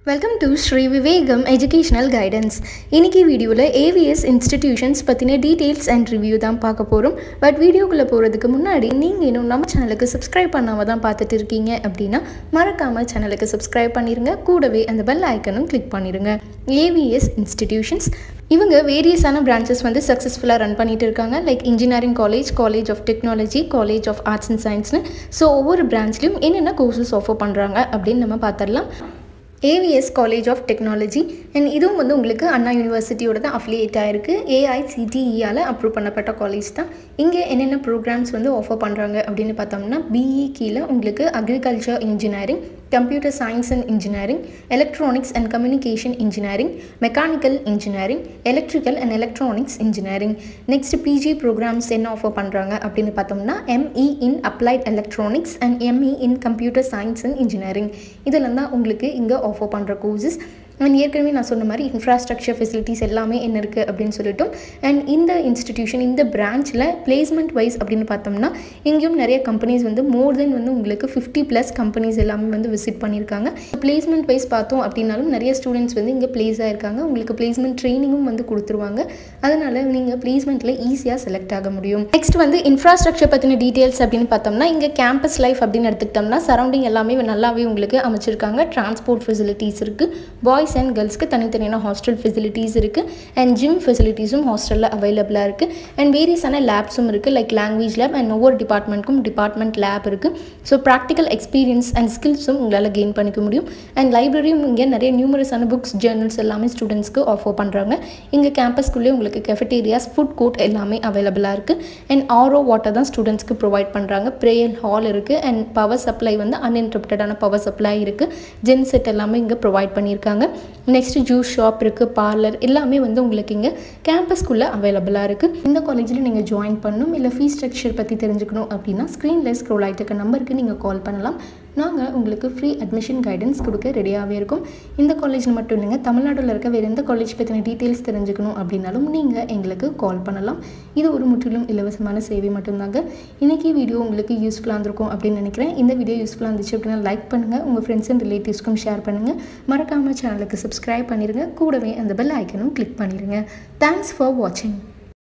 welcome to Shri Vivekam educational guidance இன்னைக்கு வீடியோவில் AVS institutions பற்றின டீட்டெயில்ஸ் அண்ட் ரிவ்யூ தான் பார்க்க போகிறோம் பட் வீடியோக்குள்ளே போகிறதுக்கு முன்னாடி நீங்கள் இன்னும் நம்ம சேனலுக்கு சப்ஸ்கிரைப் பண்ணாமல் தான் பார்த்துட்டு இருக்கீங்க அப்படின்னா மறக்காமல் சேனலுக்கு சப்ஸ்கிரைப் பண்ணிடுங்க கூடவே அந்த பெல் ஐக்கனும் கிளிக் பண்ணிடுங்க ஏவிஎஸ் இன்ஸ்டிடியூஷன்ஸ் இவங்க வேரியஸான பிரான்ச்சஸ் வந்து சக்ஸஸ்ஃபுல்லாக ரன் பண்ணிட்டு இருக்காங்க like engineering college college of technology college of arts and சயின்ஸ்னு ஸோ ஒவ்வொரு பிரான்ச்லையும் என்னென்ன கோர்சஸ் ஆஃபர் பண்ணுறாங்க அப்படின்னு நம்ம பார்த்துடலாம் AVS college of technology and இதுவும் வந்து உங்களுக்கு அண்ணா யூனிவர்சிட்டியோட தான் அஃபிலியேட் ஆகிருக்கு ஏஐசிடிஇயால் அப்ரூவ் பண்ணப்பட்ட காலேஜ் தான் இங்கே என்னென்ன ப்ரோக்ராம்ஸ் வந்து ஆஃபர் பண்ணுறாங்க அப்படின்னு பார்த்தோம்னா பிஇ கீழே உங்களுக்கு agriculture engineering computer science and engineering electronics and communication engineering mechanical engineering electrical and electronics engineering next PG programmes என்ன ஆஃபர் பண்ணுறாங்க அப்படின்னு பார்த்தோம்னா ME in applied electronics and ME in computer science and engineering இதெல்லாம் தான் உங்களுக்கு இங்கே offer பண்ணுற courses and ஏற்கனவே நான் சொன்ன மாதிரி இன்ஃப்ராஸ்ட்ரக்சர் ஃபெசிலிட்டிஸ் எல்லாமே என்ன இருக்குது அப்படின்னு சொல்லிட்டோம் அண்ட் இந்த இன்ஸ்டிடியூஷன் இந்த பிரான்ச்சில் பிளேஸ்மெண்ட் வைஸ் அப்படின்னு பார்த்தோம்னா இங்கேயும் நிறைய கம்பெனிஸ் வந்து மோர் தென் வந்து உங்களுக்கு ஃபிஃப்டி ப்ளஸ் கம்பெனிஸ் எல்லாமே வந்து விசிட் பண்ணியிருக்காங்க பிளேஸ்மெண்ட் வைஸ் பார்த்தோம் அப்படின்னாலும் நிறைய ஸ்டூடெண்ட்ஸ் வந்து இங்கே பிளேஸ் ஆகிருக்காங்க உங்களுக்கு பிளேஸ்மெண்ட் ட்ரைனிங்கும் வந்து கொடுத்துருவாங்க அதனால் நீங்கள் பிளேஸ்மெண்ட்டில் ஈஸியாக செலக்ட் ஆக முடியும் நெக்ஸ்ட் வந்து இன்ஃப்ராஸ்ட்ரக்சர் பற்றின டீட்டெயில்ஸ் அப்படின்னு பார்த்தோம்னா இங்கே கேம்பஸ் லைஃப் அப்படின்னு எடுத்துக்கிட்டோம்னா சரௌண்டிங் எல்லாமே நல்லாவே உங்களுக்கு அமைச்சிருக்காங்க டிரான்ஸ்போர்ட் ஃபெசிலிட்டிஸ் இருக்குது பாய்ஸ் அண்ட் கேர்ள்ஸ்க்கு தனித்தனியான ஹாஸ்டல் ஃபெசிலிட்டிஸ் இருக்குது அண்ட் ஜிம் ஃபெசிலிட்டிஸும் ஹாஸ்டலில் அவைலபிளாக இருக்குது அண்ட் வேரியஸான லேப்ஸும் இருக்குது லைக் லாங்குவேஜ் லேப் அண்ட் ஒவ்வொரு டிபார்ட்மெண்ட்க்கும் டிபார்ட்மெண்ட் லேப் இருக்குது ஸோ ப்ராக்டிக்கல் எக்ஸ்பீரியன்ஸ் அண்ட் ஸ்கில்ஸும் உங்களால் கெயின் பண்ணிக்க முடியும் அண்ட் லைப்ரரியும் இங்கே நிறைய நியூமரஸான புக்ஸ் ஜேர்னல்ஸ் எல்லாமே ஸ்டூடெண்ட்ஸ்க்கு ஆஃபர் பண்ணுறாங்க இங்கே கேம்பஸ்க்குள்ளேயே உங்களுக்கு கெஃபட்டேரியாஸ் ஃபுட் கோர்ட் எல்லாமே அவைலபிளாக இருக்குது அண்ட் ஆரோ வாட்டர் தான் ஸ்டூடெண்ட்ஸ்க்கு ப்ரொவைட் பண்ணுறாங்க ப்ரேயர் ஹால் இருக்குது அண்ட் பவர் சப்ளை வந்து அன்இன்டரப்டடான பவர் சப்ளை இருக்குது ஜென் செட் எல்லாமே இங்கே ப்ரொவைட் பண்ணியிருக்காங்க நெக்ஸ்ட் ஜூஸ் ஷாப் இருக்குது பார்லர் எல்லாமே வந்து உங்களுக்கு இங்கே கேம்பஸ்க்குள்ளே அவைலபிளாக இருக்குது இந்த காலேஜில் நீங்கள் ஜாயின் பண்ணணும் இல்லை ஃபீஸ் ஸ்ட்ரக்சர் பற்றி தெரிஞ்சுக்கணும் அப்படின்னா ஸ்க்ரீனில் ஸ்க்ரோல் ஆகிட்டு இருக்க நம்பருக்கு நீங்கள் கால் பண்ணலாம் நாங்கள் உங்களுக்கு ஃப்ரீ அட்மிஷன் கைடன்ஸ் கொடுக்க ரெடியாகவே இருக்கும் இந்த காலேஜில் மட்டும் இல்லைங்க தமிழ்நாட்டில் இருக்க வேறு எந்த காலேஜ் பற்றின டீட்டெயில்ஸ் தெரிஞ்சுக்கணும் அப்படின்னாலும் நீங்கள் எங்களுக்கு கால் பண்ணலாம் இது ஒரு முற்றிலும் இலவசமான சேவை மட்டும்தாங்க இன்றைக்கி வீடியோ உங்களுக்கு யூஸ்ஃபுல்லாக இருந்திருக்கும் அப்படின்னு நினைக்கிறேன் இந்த வீடியோ யூஸ்ஃபுல்லாக இருந்துச்சு அப்படின்னா லைக் பண்ணுங்கள் உங்கள் ஃப்ரெண்ட்ஸ் அண்ட் ரிலேட்டிவ்ஸ்க்கும் ஷேர் பண்ணுங்கள் மறக்காமல் சேனலுக்கு சப்ஸ்கிரைப் பண்ணிடுங்க கூடவே அந்த பெல் ஐக்கனும் கிளிக் பண்ணிடுங்க தேங்க்ஸ் ஃபார் வாட்சிங்